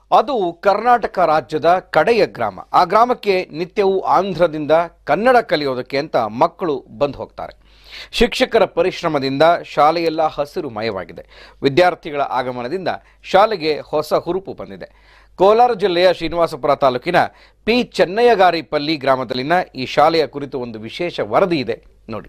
ಅದು ಕರ್ನಾಟಕ ರಾಜ್ಯದ ಕಡೆಯ ಗ್ರಾಮ ಆ ಗ್ರಾಮಕ್ಕೆ ನಿತ್ಯವೂ ಆಂಧ್ರದಿಂದ ಕನ್ನಡ ಕಲಿಯೋದಕ್ಕೆ ಅಂತ ಮಕ್ಕಳು ಬಂದು ಹೋಗ್ತಾರೆ ಶಿಕ್ಷಕರ ಪರಿಶ್ರಮದಿಂದ ಶಾಲೆಯೆಲ್ಲ ಹಸಿರು ಮಯವಾಗಿದೆ ವಿದ್ಯಾರ್ಥಿಗಳ ಆಗಮನದಿಂದ ಶಾಲೆಗೆ ಹೊಸ ಹುರುಪು ಬಂದಿದೆ ಕೋಲಾರ ಜಿಲ್ಲೆಯ ಶ್ರೀನಿವಾಸಪುರ ತಾಲೂಕಿನ ಪಿ ಚೆನ್ನಯ್ಯಗಾರಿಪಲ್ಲಿ ಗ್ರಾಮದಲ್ಲಿನ ಈ ಶಾಲೆಯ ಕುರಿತು ಒಂದು ವಿಶೇಷ ವರದಿ ಇದೆ ನೋಡಿ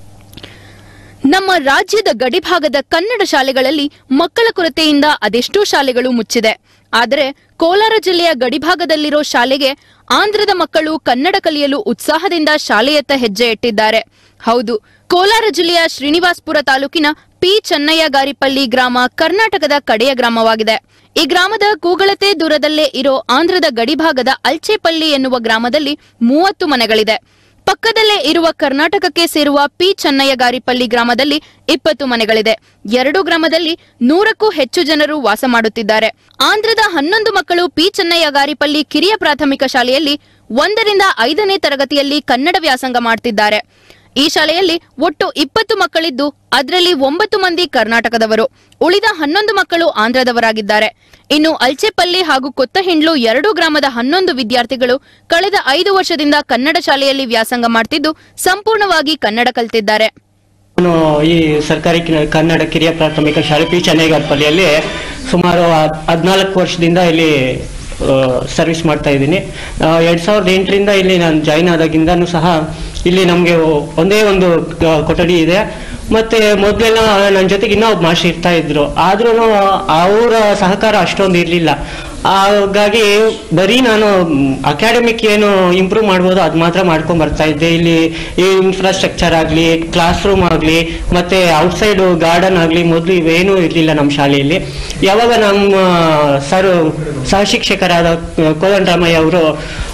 ನಮ್ಮ ರಾಜ್ಯದ ಗಡಿಭಾಗದ ಕನ್ನಡ ಶಾಲೆಗಳಲ್ಲಿ ಮಕ್ಕಳ ಕೊರತೆಯಿಂದ ಅದೆಷ್ಟೋ ಶಾಲೆಗಳು ಮುಚ್ಚಿದೆ ಆದರೆ ಕೋಲಾರ ಜಿಲ್ಲೆಯ ಗಡಿಭಾಗದಲ್ಲಿರೋ ಶಾಲೆಗೆ ಆಂಧ್ರದ ಮಕ್ಕಳು ಕನ್ನಡ ಕಲಿಯಲು ಉತ್ಸಾಹದಿಂದ ಶಾಲೆಯತ್ತ ಹೆಜ್ಜೆ ಇಟ್ಟಿದ್ದಾರೆ ಹೌದು ಕೋಲಾರ ಜಿಲ್ಲೆಯ ಶ್ರೀನಿವಾಸ್ಪುರ ತಾಲೂಕಿನ ಪಿ ಚೆನ್ನಯ್ಯಗಾರಿಪಲ್ಲಿ ಗ್ರಾಮ ಕರ್ನಾಟಕದ ಕಡೆಯ ಗ್ರಾಮವಾಗಿದೆ ಈ ಗ್ರಾಮದ ಕೂಗಳತೆ ದೂರದಲ್ಲೇ ಇರೋ ಆಂಧ್ರದ ಗಡಿಭಾಗದ ಅಲ್ಚೇಪಲ್ಲಿ ಎನ್ನುವ ಗ್ರಾಮದಲ್ಲಿ ಮೂವತ್ತು ಮನೆಗಳಿದೆ ಪಕ್ಕದಲ್ಲೇ ಇರುವ ಕರ್ನಾಟಕಕ್ಕೆ ಸೇರುವ ಪಿ ಚೆನ್ನಯ್ಯಗಾರಿಪಲ್ಲಿ ಗ್ರಾಮದಲ್ಲಿ ಇಪ್ಪತ್ತು ಮನೆಗಳಿದೆ ಎರಡು ಗ್ರಾಮದಲ್ಲಿ ನೂರಕ್ಕೂ ಹೆಚ್ಚು ಜನರು ವಾಸ ಮಾಡುತ್ತಿದ್ದಾರೆ ಆಂಧ್ರದ ಹನ್ನೊಂದು ಮಕ್ಕಳು ಪಿ ಚೆನ್ನಯ್ಯಗಾರಿಪಲ್ಲಿ ಕಿರಿಯ ಪ್ರಾಥಮಿಕ ಶಾಲೆಯಲ್ಲಿ ಒಂದರಿಂದ ಐದನೇ ತರಗತಿಯಲ್ಲಿ ಕನ್ನಡ ವ್ಯಾಸಂಗ ಮಾಡ್ತಿದ್ದಾರೆ ಈ ಶಾಲೆಯಲ್ಲಿ ಒಟ್ಟು ಇಪ್ಪತ್ತು ಮಕ್ಕಳಿದ್ದು ಅದರಲ್ಲಿ ಒಂಬತ್ತು ಮಂದಿ ಕರ್ನಾಟಕದವರು ಉಳಿದ ಹನ್ನೊಂದು ಮಕ್ಕಳು ಆಂಧ್ರದವರಾಗಿದ್ದಾರೆ ಇನ್ನು ಅಲ್ಚೆಪಲ್ಲಿ ಹಾಗೂ ಕೊತ್ತಹಿಂಡ್ಲು ಎರಡೂ ಗ್ರಾಮದ ಹನ್ನೊಂದು ವಿದ್ಯಾರ್ಥಿಗಳು ಕಳೆದ ಐದು ವರ್ಷದಿಂದ ಕನ್ನಡ ಶಾಲೆಯಲ್ಲಿ ವ್ಯಾಸಂಗ ಮಾಡ್ತಿದ್ದು ಸಂಪೂರ್ಣವಾಗಿ ಕನ್ನಡ ಕಲಿತಿದ್ದಾರೆ ನಾನು ಈ ಸರ್ಕಾರಿ ಕಿ- ಕನ್ನಡ ಕಿರಿಯ ಪ್ರಾಥಮಿಕ ಶಾಲೆ ಪಿ ಚೆನ್ನೈಗರ್ಪಲ್ಲಿಯಲ್ಲಿ ಸುಮಾರು ಹದ್- ಹದ್ನಾಲ್ಕು ವರ್ಷದಿಂದ ಇಲ್ಲಿ ಸರ್ವಿಸ್ ಮಾಡ್ತಾ ಇದ್ದೀನಿ ಎರಡು ಸಾವಿರದ ಎಂಟರಿಂದ ಇಲ್ಲಿ ನಾನು ಜಾಯಿನ್ ಆದಾಗಿಂದನೂ ಸಹ ಇಲ್ಲಿ ನಮಗೆ ಒಂದೇ ಒಂದು ಕ- ಕೊಠಡಿ ಇದೆ ಮತ್ತೆ ಮೊದಲೆಲ್ಲ ನನ್ನ ಜೊತೆಗೆ ಇನ್ನೂ ಒಬ್ಬ ಮಾಸ್ಟರ್ ಇರ್ತಾ ಇದ್ರು ಆದ್ರೂ ಅವರ ಸಹಕಾರ ಅಷ್ಟೊಂದು ಇರಲಿಲ್ಲ ಹಾಗಾಗಿ ಬರೀ ನಾನು ಅಕಾಡೆಮಿಕ್ ಏನು ಇಂಪ್ರೂವ್ ಮಾಡ್ಬೋದು ಅದು ಮಾತ್ರ ಮಾಡ್ಕೊಂಡ್ ಬರ್ತಾ ಇದ್ದೆ ಇಲ್ಲಿ ಈ ಇನ್ಫ್ರಾಸ್ಟ್ರಕ್ಚರ್ ಆಗಲಿ ಕ್ಲಾಸ್ ರೂಮ್ ಆಗಲಿ ಮತ್ತೆ ಔಟ್ಸೈಡ್ ಗಾರ್ಡನ್ ಆಗಲಿ ಮೊದಲು ಇವೇನೂ ಇರಲಿಲ್ಲ ನಮ್ಮ ಶಾಲೆಯಲ್ಲಿ ಯಾವಾಗ ನಮ್ಮ ಸರ್ ಸಹಶಿಕ್ಷಕರಾದ ಕೋದಂಡರಾಮಯ್ಯ ಅವರು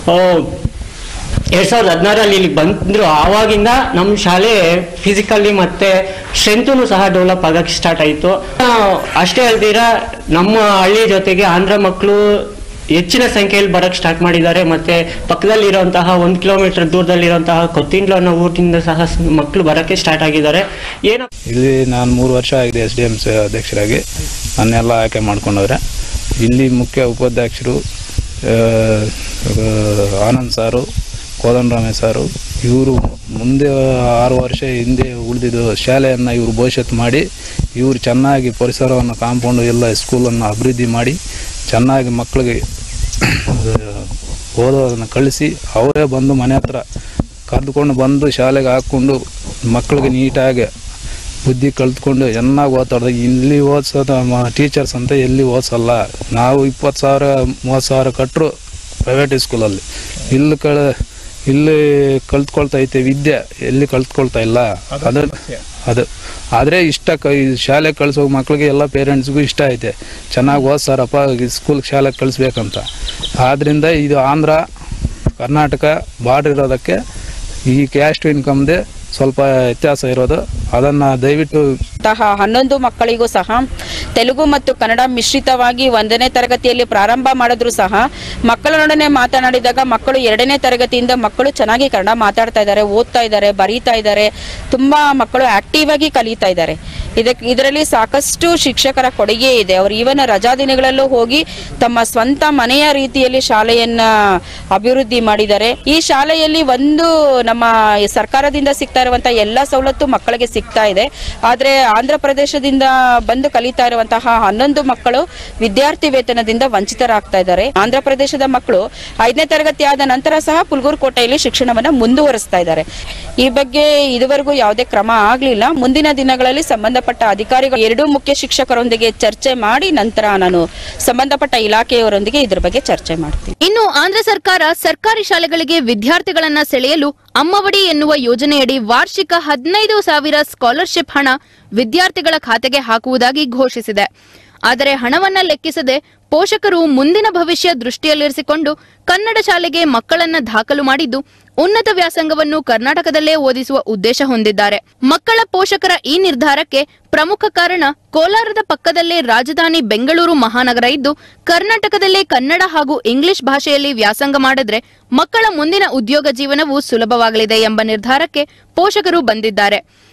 ಎರಡ್ ಸಾವಿರದ ಹದಿನಾರಲ್ಲಿ ಇಲ್ಲಿ ಬಂದ್ರು ಆವಾಗಿಂದ ನಮ್ಮ ಶಾಲೆ ಫಿಸಿಕಲಿ ಮತ್ತೆ ಸ್ಟ್ರೆಂತೂ ಸಹ ಡೆವಲಪ್ ಆಗಕ್ಕೆ ಸ್ಟಾರ್ಟ್ ಆಯಿತು ಅಷ್ಟೇ ಅಲ್ದಿರ ನಮ್ಮ ಹಳ್ಳಿ ಜೊತೆಗೆ ಆಂಧ್ರ ಮಕ್ಕಳು ಹೆಚ್ಚಿನ ಸಂಖ್ಯೆಯಲ್ಲಿ ಬರಕ್ ಸ್ಟಾರ್ಟ್ ಮಾಡಿದ್ದಾರೆ ಮತ್ತೆ ಪಕ್ಕದಲ್ಲಿರುವಂತಹ ಒಂದು ಕಿಲೋಮೀಟರ್ ದೂರದಲ್ಲಿರುವಂತಹ ಕೊತ್ತಿಂಡ್ಲು ಅನ್ನೋ ಊರಿನಿಂದ ಸಹ ಮಕ್ಕಳು ಬರಕ್ಕೆ ಸ್ಟಾರ್ಟ್ ಆಗಿದ್ದಾರೆ ಏನೋ ಇಲ್ಲಿ ನಾನು ಮೂರು ವರ್ಷ ಆಗಿದೆ ಎಸ್ ಡಿ ಎಮ್ ಸಿ ಅಧ್ಯಕ್ಷರಾಗಿ ನನ್ನೆಲ್ಲ ಆಯ್ಕೆ ಮಾಡ್ಕೊಂಡವ್ರೆ ಇಲ್ಲಿ ಮುಖ್ಯ ಉಪಾಧ್ಯಕ್ಷರು ಆ, ಆ, ಆನಂದ್ ಸಾರು ಕೋದಂಡರಾಮಯ್ಯ ಸಾರು ಇವರು ಮುಂದೆ ಆರು ವರ್ಷ ಹಿಂದೆ ಉಳಿದಿದ್ದು ಶಾಲೆಯನ್ನು ಇವರು ಭವಿಷ್ಯತ್ ಮಾಡಿ ಇವರು ಚೆನ್ನಾಗಿ ಪರಿಸರವನ್ನು ಕಾಂಪೌಂಡು ಎಲ್ಲ ಸ್ಕೂಲನ್ನು ಅಭಿವೃದ್ಧಿ ಮಾಡಿ ಚೆನ್ನಾಗಿ ಮಕ್ಕಳಿಗೆ ಓದೋದನ್ನು ಕಳಿಸಿ ಅವರೇ ಬಂದು ಮನೆ ಹತ್ರ ಕರೆದುಕೊಂಡು ಬಂದು ಶಾಲೆಗೆ ಹಾಕ್ಕೊಂಡು ಮಕ್ಕಳಿಗೆ ನೀಟಾಗಿ ಬುದ್ಧಿ ಕಲ್ತ್ಕೊಂಡು ಚೆನ್ನಾಗಿ ಓದ್ತಾರೆ ಇಲ್ಲಿ ಓದಿಸೋದು ಟೀಚರ್ಸ್ ಅಂತ ಎಲ್ಲಿ ಓದಿಸಲ್ಲ ನಾವು ಇಪ್ಪತ್ತು ಸಾವಿರ ಮೂವತ್ತು ಸಾವಿರ ಕಟ್ಟರು ಪ್ರೈವೇಟ್ ಸ್ಕೂಲಲ್ಲಿ ಇಲ್ಲಿ ಕಳ ಇಲ್ಲಿ ಕಲ್ತ್ಕೊಳ್ತಾ ಐತೆ ವಿದ್ಯೆ ಎಲ್ಲಿ ಕಲ್ತ್ಕೊಳ್ತಾ ಇಲ್ಲ ಅದು ಅದು ಆದರೆ ಇಷ್ಟ ಕ ಈ ಶಾಲೆಗೆ ಕಳಿಸೋ ಮಕ್ಳಿಗೆ ಎಲ್ಲ ಪೇರೆಂಟ್ಸ್ಗೂ ಇಷ್ಟ ಐತೆ ಚೆನ್ನಾಗಿ ಓದ್ಸಾರಪ್ಪ ಸ್ಕೂಲ್ ಶಾಲೆಗೆ ಕಳಿಸ್ಬೇಕಂತ ಆದ್ದರಿಂದ ಇದು ಆಂಧ್ರ ಕರ್ನಾಟಕ ಬಾರ್ಡ್ರ್ ಇರೋದಕ್ಕೆ ಈ ಕ್ಯಾಸ್ಟ್ ಇನ್ಕಮ್ದೇ ಸ್ವಲ್ಪ ವ್ಯತ್ಯಾಸ ಇರೋದು ಅದನ್ನು ದಯವಿಟ್ಟು ತಹ ಹನ್ನೊಂದು ಮಕ್ಕಳಿಗೂ ಸಹ ತೆಲುಗು ಮತ್ತು ಕನ್ನಡ ಮಿಶ್ರಿತವಾಗಿ ಒಂದನೇ ತರಗತಿಯಲ್ಲಿ ಪ್ರಾರಂಭ ಮಾಡಿದ್ರು ಸಹ ಮಕ್ಕಳೊಡನೆ ಮಾತನಾಡಿದಾಗ ಮಕ್ಕಳು ಎರಡನೇ ತರಗತಿಯಿಂದ ಮಕ್ಕಳು ಚೆನ್ನಾಗಿ ಕನ್ನಡ ಮಾತಾಡ್ತಾ ಇದ್ದಾರೆ ಓದ್ತಾ ಇದ್ದಾರೆ ಬರೀತಾ ಇದ್ದಾರೆ ತುಂಬಾ ಮಕ್ಕಳು ಆಕ್ಟಿವ್ ಆಗಿ ಕಲಿತಾ ಇದ್ದಾರೆ ಇದಕ್ಕೆ ಇದರಲ್ಲಿ ಸಾಕಷ್ಟು ಶಿಕ್ಷಕರ ಕೊಡುಗೆ ಇದೆ ಅವರು ಈವನ್ ರಜಾ ದಿನಗಳಲ್ಲೂ ಹೋಗಿ ತಮ್ಮ ಸ್ವಂತ ಮನೆಯ ರೀತಿಯಲ್ಲಿ ಶಾಲೆಯನ್ನ ಅಭಿವೃದ್ಧಿ ಮಾಡಿದ್ದಾರೆ ಈ ಶಾಲೆಯಲ್ಲಿ ಒಂದು ನಮ್ಮ ಸರ್ಕಾರದಿಂದ ಸಿಗ್ತಾ ಇರುವಂತಹ ಎಲ್ಲಾ ಸವಲತ್ತು ಮಕ್ಕಳಿಗೆ ಸಿಗ್ತಾ ಇದೆ ಆದ್ರೆ ಆಂಧ್ರ ಪ್ರದೇಶದಿಂದ ಬಂದು ಕಲಿತಾ ಇರುವಂತಹ ಹನ್ನೊಂದು ಮಕ್ಕಳು ವಿದ್ಯಾರ್ಥಿ ವೇತನದಿಂದ ವಂಚಿತರಾಗ್ತಾ ಇದ್ದಾರೆ ಆಂಧ್ರ ಪ್ರದೇಶದ ಮಕ್ಕಳು ಐದನೇ ತರಗತಿ ಆದ ನಂತರ ಸಹ ಪುಲ್ಗೂರು ಕೋಟೆಯಲ್ಲಿ ಶಿಕ್ಷಣವನ್ನ ಮುಂದುವರಿಸ್ತಾ ಇದ್ದಾರೆ ಈ ಬಗ್ಗೆ ಇದುವರೆಗೂ ಯಾವುದೇ ಕ್ರಮ ಆಗ್ಲಿಲ್ಲ ಮುಂದಿನ ದಿನಗಳಲ್ಲಿ ಸಂಬಂಧಪಟ್ಟ ಅಧಿಕಾರಿಗಳು ಎರಡೂ ಮುಖ್ಯ ಶಿಕ್ಷಕರೊಂದಿಗೆ ಚರ್ಚೆ ಮಾಡಿ ನಂತರ ನಾನು ಸಂಬಂಧಪಟ್ಟ ಇಲಾಖೆಯವರೊಂದಿಗೆ ಇದ್ರ ಬಗ್ಗೆ ಚರ್ಚೆ ಮಾಡ್ತೀನಿ ಇನ್ನು ಆಂಧ್ರ ಸರ್ಕಾರ ಸರ್ಕಾರಿ ಶಾಲೆಗಳಿಗೆ ವಿದ್ಯಾರ್ಥಿಗಳನ್ನ ಸೆಳೆಯಲು ಅಮ್ಮವಡಿ ಎನ್ನುವ ಯೋಜನೆಯಡಿ ವಾರ್ಷಿಕ ಹದಿನೈದು ಸಾವಿರ ಸ್ಕಾಲರ್ಶಿಪ್ ಹಣ ವಿದ್ಯಾರ್ಥಿಗಳ ಖಾತೆಗೆ ಹಾಕುವುದಾಗಿ ಘೋಷಿಸಿದೆ ಆದರೆ ಹಣವನ್ನ ಲೆಕ್ಕಿಸದೆ ಪೋಷಕರು ಮುಂದಿನ ಭವಿಷ್ಯ ದೃಷ್ಟಿಯಲ್ಲಿರಿಸಿಕೊಂಡು ಕನ್ನಡ ಶಾಲೆಗೆ ಮಕ್ಕಳನ್ನ ದಾಖಲು ಮಾಡಿದ್ದು ಉನ್ನತ ವ್ಯಾಸಂಗವನ್ನು ಕರ್ನಾಟಕದಲ್ಲೇ ಓದಿಸುವ ಉದ್ದೇಶ ಹೊಂದಿದ್ದಾರೆ ಮಕ್ಕಳ ಪೋಷಕರ ಈ ನಿರ್ಧಾರಕ್ಕೆ ಪ್ರಮುಖ ಕಾರಣ ಕೋಲಾರದ ಪಕ್ಕದಲ್ಲೇ ರಾಜಧಾನಿ ಬೆಂಗಳೂರು ಮಹಾನಗರ ಇದ್ದು ಕರ್ನಾಟಕದಲ್ಲೇ ಕನ್ನಡ ಹಾಗೂ ಇಂಗ್ಲಿಷ್ ಭಾಷೆಯಲ್ಲಿ ವ್ಯಾಸಂಗ ಮಾಡಿದ್ರೆ ಮಕ್ಕಳ ಮುಂದಿನ ಉದ್ಯೋಗ ಜೀವನವು ಸುಲಭವಾಗಲಿದೆ ಎಂಬ ನಿರ್ಧಾರಕ್ಕೆ ಪೋಷಕರು ಬಂದಿದ್ದಾರೆ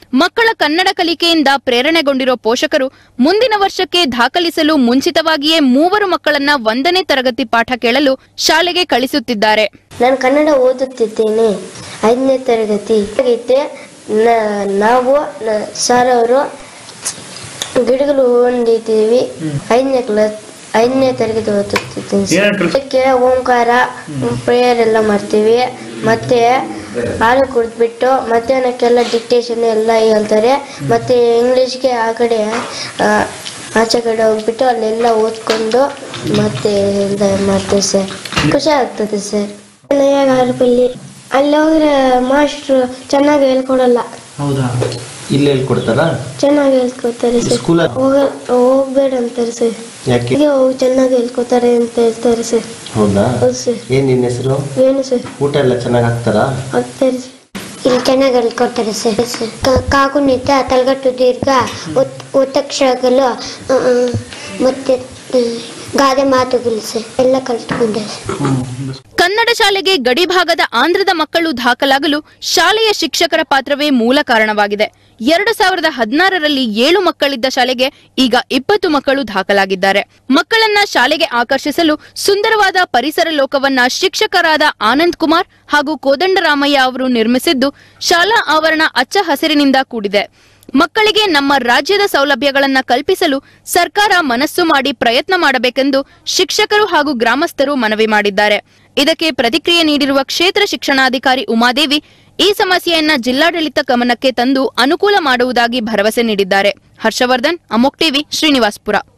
ಮಕ್ಕಳ ಕನ್ನಡ ಕಲಿಕೆಯಿಂದ ಪ್ರೇರಣೆಗೊಂಡಿರೋ ಪೋಷಕರು ಮುಂದಿನ ವರ್ಷಕ್ಕೆ ದಾಖಲಿಸಲು ಮುಂಚಿತವಾಗಿಯೇ ಮೂವರು ಮಕ್ಕಳನ್ನ ಒಂದನೇ ತರಗತಿ ಪಾಠ ಕೇಳಲು ಶಾಲೆಗೆ ಕಳಿಸುತ್ತಿದ್ದಾರೆ ನಾನು ಕನ್ನಡ ಓದುತ್ತಿದ್ದೇನೆ ಐದನೇ ತರಗತಿ ಹಾಗೈತೆ ನ- ನಾವು ನ- ಸರ್ ಅವರು ಗಿಡಗಳು ಹೊಂದಿದ್ದೀವಿ ಐದನೇ ಕ್ಲಾಸ್ ಐದನೇ ತರಗತಿ ಓದುತ್ತಿದ್ದೀನಿ ಸರ್. ಅದಕ್ಕೆ ಓಂಕಾರ ಪ್ರೇಯರ್ ಎಲ್ಲ ಮಾಡ್ತೀವಿ ಮತ್ತೆ ಹಾಲು ಕುಡಿದ್ಬಿಟ್ಟು ಮಧ್ಯಾಹ್ನಕ್ಕೆಲ್ಲ ಡಿಕ್ಟೇಷನ್ ಎಲ್ಲ ಹೇಳ್ತಾರೆ ಮತ್ತೆ ಇಂಗ್ಲೀಷ್ಗೆ ಆ ಕಡೆ ಆ, ಆಚೆ ಕಡೆ ಹೋಗ್ಬಿಟ್ಟು ಅಲ್ಲೆಲ್ಲ ಓದ್ಕೊಂಡು ಮತ್ತೆ ಎಲ್ಲ ಮಾಡ್ತೀವಿ ಸರ್ ಖುಷಿ ಆಗ್ತದೆ ಸರ್ ನಯಾಗಾರಪಲ್ಲಿ ಅಲ್ಲಿ ಹೋದ್ರೆ ಮಾಸ್ಟ್ರು ಚೆನ್ನಾಗಿ ಹೇಳ್ಕೊಡಲ್ಲ ಹೌದಾ ಇಲ್ಲಿ ಹೇಳ್ಕೊಡ್ತಾರಾ ಚೆನ್ನಾಗಿ ಹೇಳ್ಕೊಡ್ತಾರೆ ಸರ್ ಸ್ಕೂಲ ಹೋಗ ಹೋಗ್ಬೇಡ ಅಂತಾರೆ ಸರ್ ಯಾಕೆ ಹೀಗೆ ಹೋಗಿ ಚೆನ್ನಾಗಿ ಹೇಳ್ಕೊತಾರೆ ಅಂತ ಹೇಳ್ತಾರೆ ಸರ್ ಹೌದಾ ಹೌದು ಸರ್ ಏನ್ ನಿನ್ನ ಹೆಸರು ಏನು ಸರ್ ಊಟ ಎಲ್ಲ ಚೆನ್ನಾಗಿ ಹಾಕ್ತಾರಾ ಆಗ್ತಾರೆ ಸರ್ ಇಲ್ಲಿ ಚೆನ್ನಾಗಿ ಹೇಳ್ಕೊಡ್ತಾರೆ ಸರ್ ಕಾಕು ನಿತ್ತ ತಲೆಗಟ್ಟು ದೀರ್ಘ ಒತ್ ಒತ್ತಕ್ಷರಗಳು ಆ, ಆ, ಮತ್ತೆ ಆ, ಗಾದೆ ಮಾತುಗಳು ಸರ್ ಎಲ್ಲ ಕಲ್ತ್ಕೊಂಡೆ ಸರ್ ಕನ್ನಡ ಶಾಲೆಗೆ ಗಡಿಭಾಗದ ಆಂಧ್ರದ ಮಕ್ಕಳು ದಾಖಲಾಗಲು ಶಾಲೆಯ ಶಿಕ್ಷಕರ ಪಾತ್ರವೇ ಮೂಲ ಕಾರಣವಾಗಿದೆ ಎರಡು ಸಾವಿರದ ಹದಿನಾರರಲ್ಲಿ ಏಳು ಮಕ್ಕಳಿದ್ದ ಶಾಲೆಗೆ ಈಗ ಇಪ್ಪತ್ತು ಮಕ್ಕಳು ದಾಖಲಾಗಿದ್ದಾರೆ ಮಕ್ಕಳನ್ನ ಶಾಲೆಗೆ ಆಕರ್ಷಿಸಲು ಸುಂದರವಾದ ಪರಿಸರ ಲೋಕವನ್ನ ಶಿಕ್ಷಕರಾದ ಆನಂದ್ ಕುಮಾರ್ ಹಾಗೂ ಕೋದಂಡರಾಮಯ್ಯ ಅವರು ನಿರ್ಮಿಸಿದ್ದು ಶಾಲಾ ಆವರಣ ಅಚ್ಚ ಹಸಿರಿನಿಂದ ಕೂಡಿದೆ ಮಕ್ಕಳಿಗೆ ನಮ್ಮ ರಾಜ್ಯದ ಸೌಲಭ್ಯಗಳನ್ನ ಕಲ್ಪಿಸಲು ಸರ್ಕಾರ ಮನಸ್ಸು ಮಾಡಿ ಪ್ರಯತ್ನ ಮಾಡಬೇಕೆಂದು ಶಿಕ್ಷಕರು ಹಾಗೂ ಗ್ರಾಮಸ್ಥರು ಮನವಿ ಮಾಡಿದ್ದಾರೆ ಇದಕ್ಕೆ ಪ್ರತಿಕ್ರಿಯೆ ನೀಡಿರುವ ಕ್ಷೇತ್ರ ಶಿಕ್ಷಣಾಧಿಕಾರಿ ಉಮಾದೇವಿ ಈ ಸಮಸ್ಯೆಯನ್ನ ಜಿಲ್ಲಾಡಳಿತ ಗಮನಕ್ಕೆ ತಂದು ಅನುಕೂಲ ಮಾಡುವುದಾಗಿ ಭರವಸೆ ನೀಡಿದ್ದಾರೆ ಹರ್ಷವರ್ಧನ್ ಅಮೋಕ್ ಟಿವಿ ಶ್ರೀನಿವಾಸ್ಪುರ